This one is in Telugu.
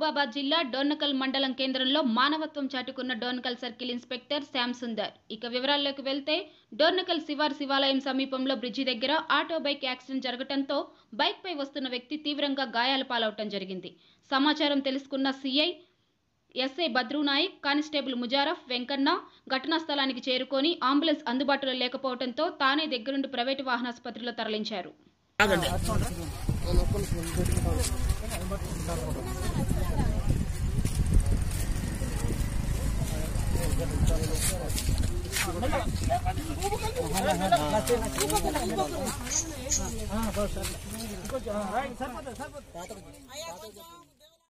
మహబూబాబాద్ జిల్లా డోర్నకల్ మండలం కేంద్రంలో మానవత్వం చాటుకున్న డోర్నకల్ సర్కిల్ ఇన్స్పెక్టర్ శ్యామ్ సుందర్ ఇక వివరాల్లోకి వెళ్తే డోర్నకల్ శివార్ శివాలయం సమీపంలో బ్రిడ్జి దగ్గర ఆటో బైక్ యాక్సిడెంట్ జరగడంతో బైక్ పై వస్తున్న వ్యక్తి తీవ్రంగా గాయాల పాలవటం జరిగింది సమాచారం తెలుసుకున్న CI SI Badrunayak constable Muzaffar Venkanna ఘటనా స్థలానికి చేరుకొని అంబులెన్స్ అందుబాటులో లేకపోవడంతో తానే దగ్గరుండి ప్రైవేటు వాహనాసుపత్రిలో తరలించారు అయ్యా కొంచెం